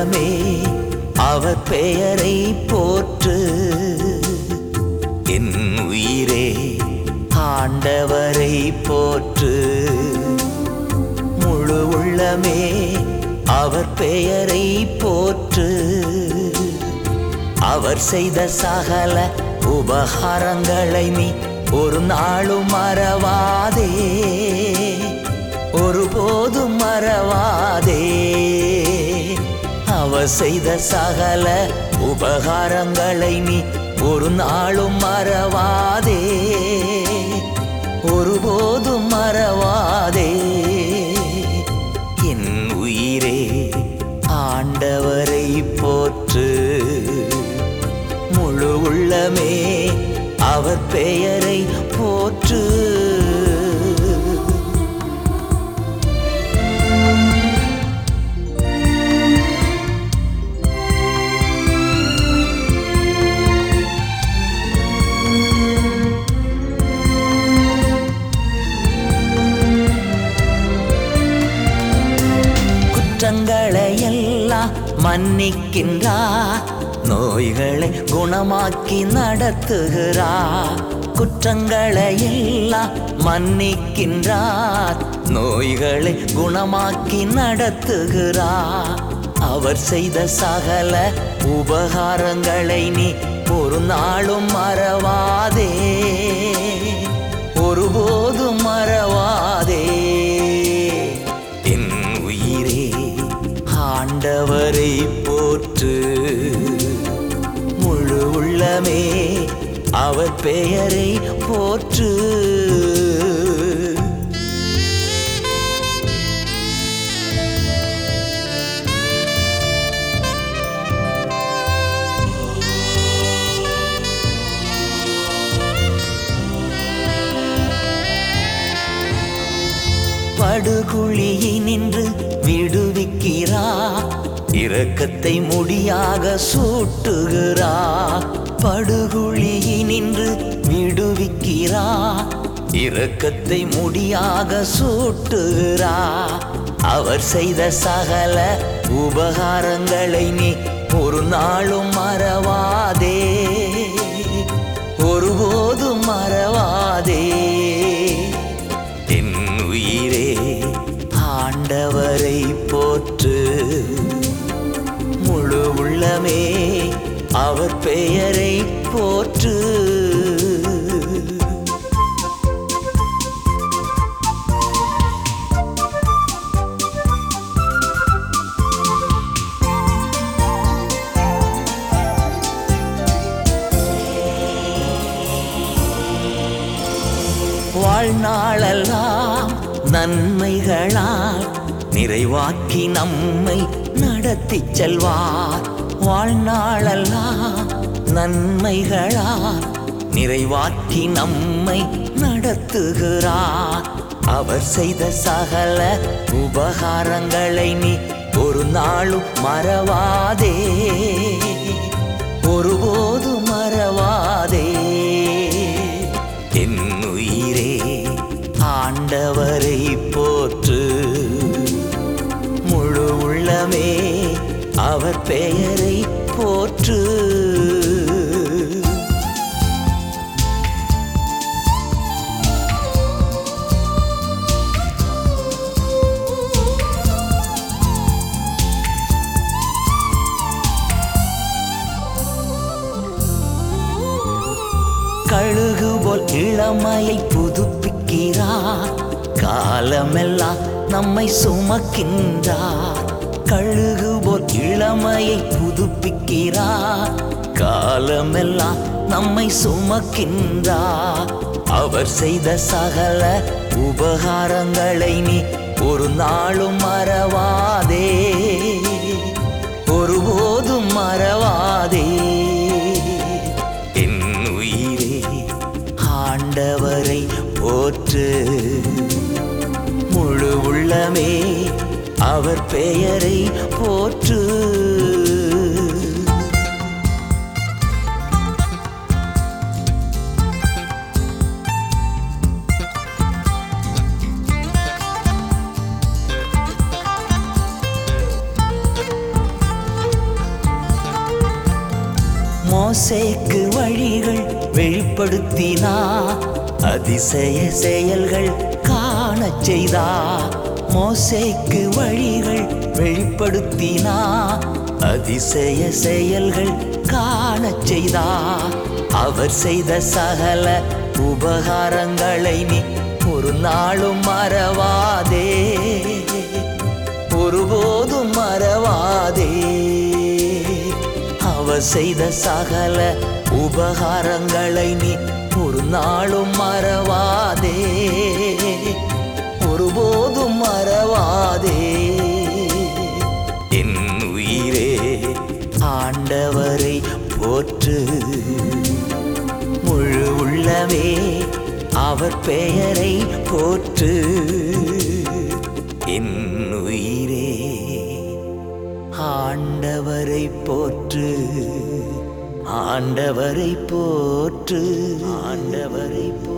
உள்ளமே அவர் பெயரை போற்று என் உயிரே ஆண்டவரை போற்று முழு உள்ளமே அவர் பெயரை போற்று அவர் செய்த சகல உபகாரங்களை நீ ஒரு நாளும் மறவாதே ஒருபோதும் மறவாதே அவர் செய்த சகல உபகாரங்களை நீ ஒரு நாளும் மறவாதே ஒருபோதும் மறவாதே என் உயிரே ஆண்டவரை போற்று முழு உள்ளமே அவர் பெயரை போற்று குற்றங்களை எல்லாம் மன்னிக்கின்றார் நோய்களை குணமாக்கி நடத்துகிறார் குற்றங்களை எல்லாம் மன்னிக்கின்றார் நோய்களை குணமாக்கி நடத்துகிறார் அவர் செய்த சகல உபகாரங்களை நீ ஒரு நாளும் மறவாதே ஒருபோதும் மறவாதே என் உயிரே ஆண்டவரை போற்று முழு உள்ளமே அவர் பெயரை போற்று படுகுழியினின்று விடுவிக்கிறா இரக்கத்தை முடியாக சூட்டுகிறா படுகுழியினின்று விடுவிக்கிறா இரக்கத்தை முடியாக சூட்டுகிறா அவர் செய்த சகல உபகாரங்களை நீ ஒரு நாளும் மறவாதே ஒருபோதும் மறவாதே என் உயிரே ஆண்டவரை போற்று முழு உள்ளமே அவர் பெயரை போற்று வாழ்நாளெல்லாம் நன்மைகளால் நிறைவாக்கி நம்மை நடத்தி செல்வார் வாழ்நாளெல்லாம் நன்மைகளால் நிறைவாக்கி நம்மை நடத்துகிறார் அவர் செய்த சகல உபகாரங்களை நீ ஒரு நாளும் மறவாதே ஒருபோதும் மறவாதே என் உயிரே ஆண்டவரை போற்று முழு உள்ளமே அவர் பெயரை போற்று கழுகு போல் இளமையை புதுப்பிக்கிறார் காலமெல்லாம் நம்மை சுமக்கின்றார் கழுகு போல் இளமையை புதுப்பிக்கிறார் காலமெல்லாம் நம்மை சுமக்கின்றார் அவர் செய்த சகல உபகாரங்களை நீ ஒரு நாளும் மறவாதே ஒருபோதும் மறவாதே என் உயிரே ஆண்டவரை போற்று முழு உள்ளமே அவர் பெயரை போற்று மோசேக்கு வழிகள் வெளிப்படுத்தினா அதிசய செயல்கள் காணச் செய்தா மோசேக்கு வழிகள் வெளிப்படுத்தினா அதிசய செயல்கள் காணச் செய்தா அவர் செய்த சகல உபகாரங்களை நீ ஒரு நாளும் மறவாதே ஒருபோதும் மறவாதே அவர் செய்த சகல உபகாரங்களை நீ ஒரு நாளும் மறவாதே ஒருபோதும் மறவாதே என் உயிரே ஆண்டவரை போற்று முழு உள்ளமே அவர் பெயரை போற்று என் உயிரே ஆண்டவரை போற்று ஆண்டவரை போற்று ஆண்டவரை போ